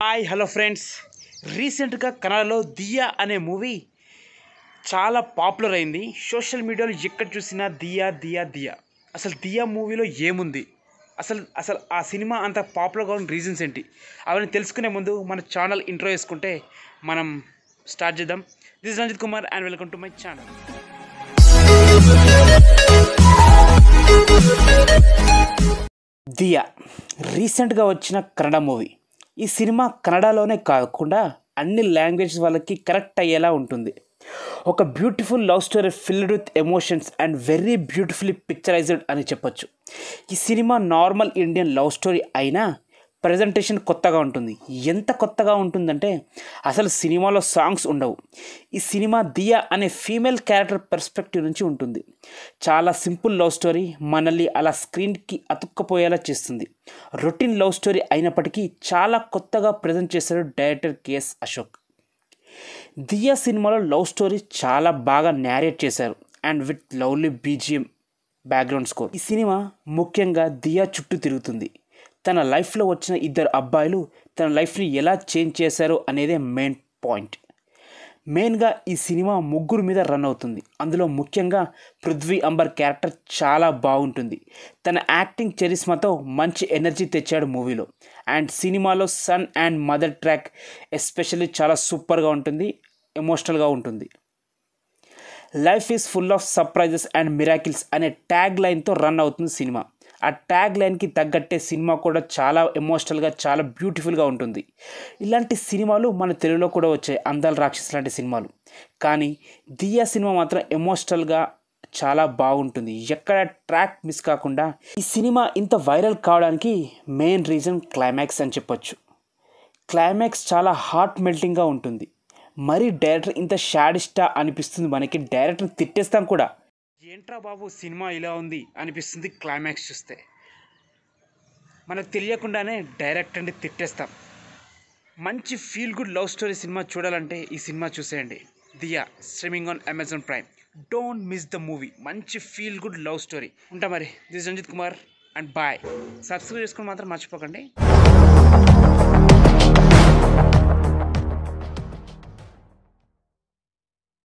hi hello friends రీసెంట్గా కన్నడలో దియా అనే మూవీ చాలా పాపులర్ అయింది సోషల్ మీడియాలో ఎక్కడ చూసినా దియా దియా దియా అసలు దియా మూవీలో ఏముంది అసలు అసలు ఆ సినిమా అంత పాపులర్గా ఉన్న రీజన్స్ ఏంటి అవన్నీ తెలుసుకునే ముందు మన ఛానల్ ఇంట్రో వేసుకుంటే మనం స్టార్ట్ చేద్దాం this Ranjith Kumar and welcome to my channel Dia రీసెంట్గా వచ్చిన కన్నడ మూవీ ఈ సినిమా కన్నడలోనే కాకుండా అన్ని లాంగ్వేజెస్ వాళ్ళకి కరెక్ట్ అయ్యేలా ఉంటుంది ఒక beautiful love story filled with emotions and very beautifully picturised అని చెప్పొచ్చు ఈ సినిమా నార్మల్ ఇండియన్ లవ్ స్టోరీ అయినా ప్రజెంటేషన్ కొత్తగా ఉంటుంది ఎంత కొత్తగా ఉంటుందంటే అసలు సినిమాలో సాంగ్స్ ఉండవు ఈ సినిమా దియా అనే ఫీమేల్ క్యారెక్టర్ పర్స్పెక్టివ్ నుంచి ఉంటుంది చాలా సింపుల్ లవ్ స్టోరీ మనల్ని అలా స్క్రీన్కి అతుక్కపోయేలా చేస్తుంది రొటీన్ లవ్ స్టోరీ అయినప్పటికీ చాలా కొత్తగా ప్రజెంట్ చేశాడు డైరెక్టర్ కేఎస్ అశోక్ దియా సినిమాలో లవ్ స్టోరీ చాలా బాగా నేరేట్ చేశారు and with lovely BGM background score ఈ సినిమా ముఖ్యంగా దియా చుట్టూ తిరుగుతుంది తన లైఫ్లో వచ్చిన ఇద్దరు అబ్బాయిలు తన లైఫ్ని ఎలా చేంజ్ చేశారు అనేదే మెయిన్ పాయింట్ మెయిన్గా ఈ సినిమా ముగ్గురు మీద రన్ అవుతుంది అందులో ముఖ్యంగా పృథ్వీ అంబర్ క్యారెక్టర్ చాలా బాగుంటుంది తన యాక్టింగ్ చరిస్మాతో మంచి ఎనర్జీ తెచ్చాడు మూవీలో అండ్ సినిమాలో son and mother track especially చాలా సూపర్గా ఉంటుంది ఎమోషనల్గా ఉంటుంది life is full of surprises and miracles అనే ట్యాగ్ లైన్తో రన్ అవుతుంది సినిమా ఆ ట్యాగ్ లైన్కి తగ్గట్టే సినిమా కూడా చాలా ఎమోషనల్గా చాలా బ్యూటిఫుల్గా ఉంటుంది ఇలాంటి సినిమాలు మన తెలుగులో కూడా వచ్చాయి అందాల రాక్షస్ లాంటి సినిమాలు కానీ దియా సినిమా మాత్రం ఎమోషనల్గా చాలా బాగుంటుంది ఎక్కడ ట్రాక్ మిస్ కాకుండా ఈ సినిమా ఇంత వైరల్ కావడానికి మెయిన్ రీజన్ క్లైమాక్స్ అని చెప్పొచ్చు క్లైమాక్స్ చాలా హార్ట్ మెల్టింగ్గా ఉంటుంది మరి డైరెక్టర్ ఇంత షాడిస్టా అనిపిస్తుంది మనకి డైరెక్టర్ తిట్టేస్తాం కూడా ఏంట్రా బాబు సినిమా ఇలా ఉంది అనిపిస్తుంది క్లైమాక్స్ చూస్తే మనకు తెలియకుండానే డైరెక్టర్ని తిట్టేస్తాం మంచి ఫీల్ గుడ్ లవ్ స్టోరీ సినిమా చూడాలంటే ఈ సినిమా చూసేయండి Dia streaming on Amazon Prime don't miss the movie మంచి ఫీల్ గుడ్ లవ్ స్టోరీ ఉంటా మరి this Ranjith Kumar and bye subscribe చేసుకుని మాత్రం మర్చిపోకండి